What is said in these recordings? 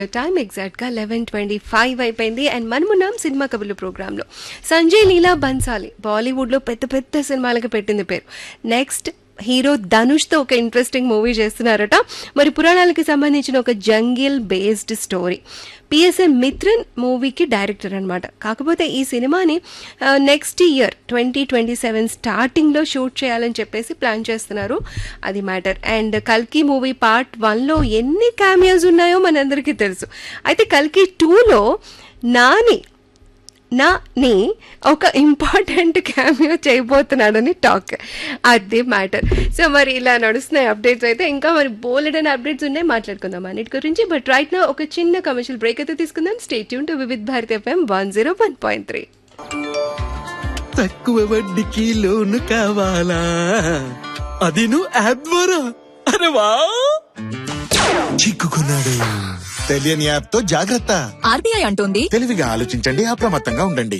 time ఎగ్జాక్ట్గా eleven twenty five అయిపోయింది and మనమున్నాం సినిమా కబుర్లు ప్రోగ్రాంలో సంజయ్ లీలా బన్సాలి బాలీవుడ్లో పెద్ద పెద్ద సినిమాలకు పెట్టింది పేరు నెక్స్ట్ హీరో ధనుష్తో ఒక ఇంట్రెస్టింగ్ మూవీ చేస్తున్నారట మరి పురాణాలకి సంబంధించిన ఒక jungle based story PSA Mithran మూవీకి డైరెక్టర్ అనమాట కాకపోతే ఈ సినిమాని next year twenty twenty seven స్టార్టింగ్లో షూట్ చేయాలని చెప్పేసి ప్లాన్ చేస్తున్నారు అది మ్యాటర్ అండ్ కల్కి మూవీ పార్ట్ వన్లో ఎన్ని క్యామియోస్ ఉన్నాయో మనందరికీ తెలుసు అయితే కల్కి టూలో నాని నా ని ఒక ఇంపార్టెంట్ క్యామియో చేయబోతున్నాడని టాక్ అది మ్యాటర్ సో మరి ఇలా నడుస్తున్నాయి అప్డేట్స్ అయితే ఇంకా మరి బోలెడ్ అని అప్డేట్స్ ఉన్నాయి మాట్లాడుకుందాం అన్నిటి గురించి బట్ రైట్ నా ఒక చిన్న కమర్షియల్ బ్రేక్ అయితే తీసుకుందాం స్టేట్ యూన్ to Vividh Bharati FM one zero one point three తక్కువ వడ్డీకి లోను కావాలా అది నువ్వు యాప్ ద్వారా అరే వా చిక్కుకున్నాడు తెలియని యాప్ తో జాగ్రత్త ఆర్బీఐ అంటోంది తెలివిగా ఆలోచించండి అప్రమత్తంగా ఉండండి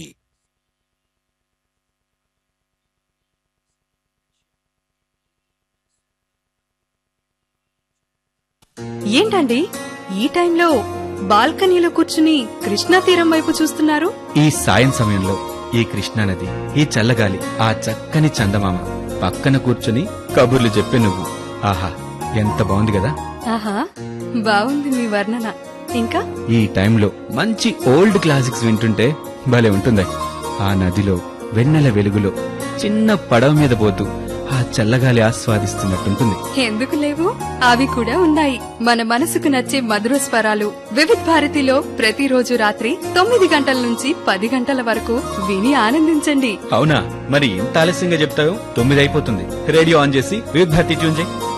ఏంటండి ఈ టైంలో బాల్కనీలో కూర్చుని కృష్ణా తీరం వైపు చూస్తున్నారు ఈ సాయం సమయంలో ఈ కృష్ణానది ఈ చల్లగాలి ఆ చక్కని చందమామ పక్కన కూర్చుని కబుర్లు చెప్పే నువ్వు ఆహా ఎంత బాగుంది కదా ఆహా బాగుంది మీ వర్ణన ఇంకా ఈ టైంలో మంచి ఓల్డ్ క్లాసిక్స్ వింటుంటే భలే ఉంటుంది ఆ నదిలో వెన్నెల వెలుగులో చిన్న పడవ మీద పోతూ ఆ చల్లగాలి ఆస్వాదిస్తున్నట్టుంటుంది ఎందుకు లేవు అవి కూడా ఉన్నాయి మన మనసుకు నచ్చే మధుర స్వరాలు వివిధ్ భారతిలో ప్రతిరోజు రాత్రి తొమ్మిది గంటల నుంచి పది గంటల వరకు విని ఆనందించండి అవునా మరి ఇంత ఆలస్యంగా చెప్తావు తొమ్మిది అయిపోతుంది రేడియో ఆన్ చేసి వివిధ భారతి ట్యూన్ చేయి